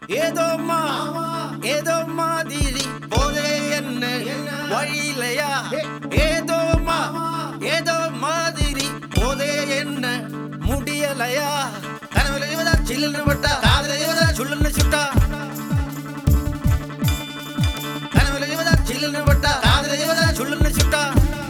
ஏதோ மா ஏதோ மாதிரி போதே என்ன வழியிலையா ஏதோ மா ஏதோ மாதிரி போதே என்ன முடியலையா கனவுல இவதா சில்லுன்னு விட்டா காதல இவதா சுள்ளுன்னு சுட்டா கனவுல இவதா சில்லுன்னு விட்டா காதல இவதா சுள்ளுன்னு சுட்டா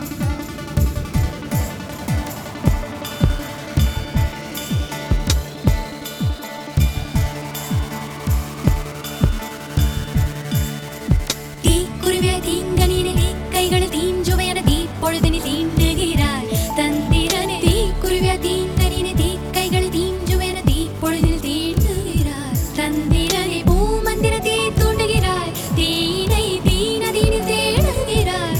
തീ കുരുവിയ തീങ്കനീനെ തീ കൈകൾ തീഞ്ചുവയന തീ പൊഴുതിന് തീണ്ടുകിരായ് തന്തിരനെ തീ കുരുവിയ തീങ്കനീനെ തീ കൈകൾ തീഞ്ചുവയന തീ പൊഴുതിന് തീണ്ടുകിരായ് തന്തിരനെ പൂമന്ദിര തീ തൂണ്ടുകിരായ് തീனை തീനദീന് തേടുകിരായ്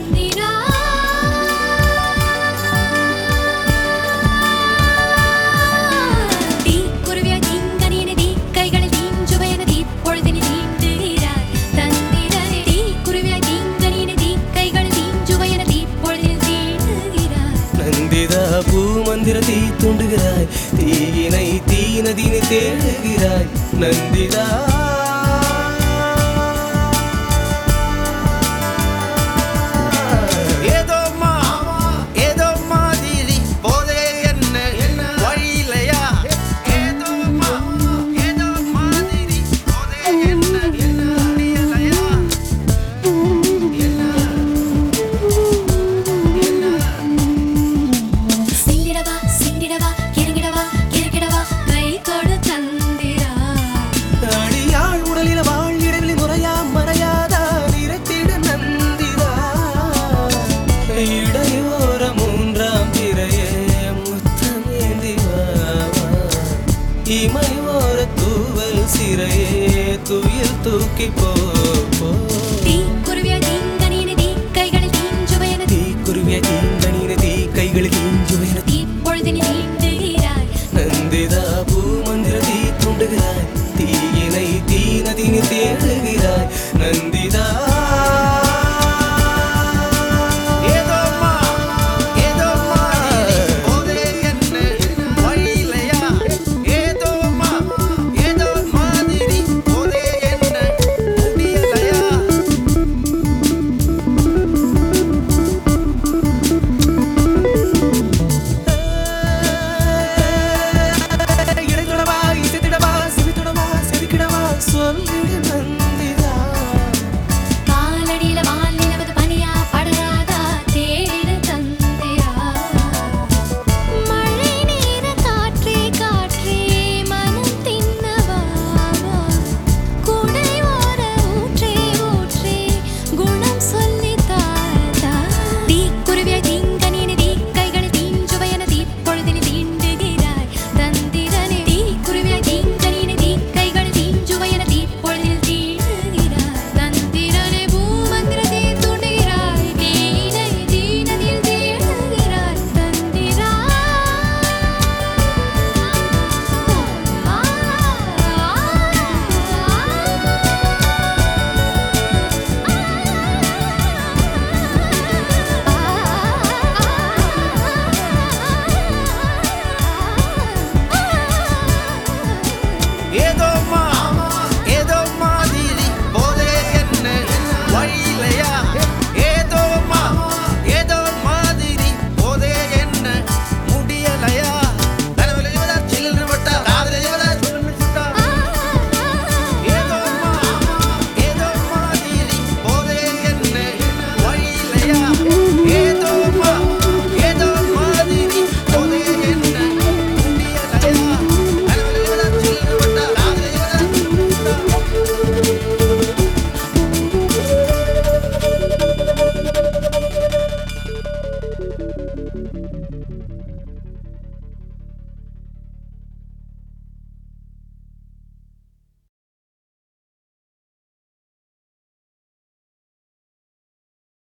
തന്തിരായ് തീ കുരുവിയ തീങ്കനീനെ തീ കൈകൾ തീഞ്ചുവയന തീ പൊഴുതിന് തീണ്ടുകിരായ് തന്തിരനെ തീ കുരുവിയ തീങ്കനീനെ തീ കൈകൾ തീഞ്ചുവയന തീ പൊഴുതിന് തീണ്ടുകിരായ് நந்திதா பூமந்திர தீ தூண்டுகிறாய் தீயினை தீ நதினை தேடுகிறாய் நந்திதா ஏதோ மா ஏதோ மாதிரி போதே என்ன வழியிலையா ஏதோ மா ஏதோ மாதிரி போதே என்ன முடியலையா சிந்திடவா சிந்திடவா இறங்கிடவா இறங்கிடவா கை கொடு தந்திரா அடியாள் உடலில வாழ் இடவில் முறையா மறையாதா நிறத்திட நந்திதா இடையோர மூன்றாம் திரையே முத்தமேந்தி வாவா. இமை ஓர தூவல் சிறையே துயில் தூக்கி போ போ. തീ കുരുവിയ തീങ്കനീനെ തീ കൈകളിൽ തീഞ്ചുവയന தீ குருவிய தீங்கனின தீ கைகளில்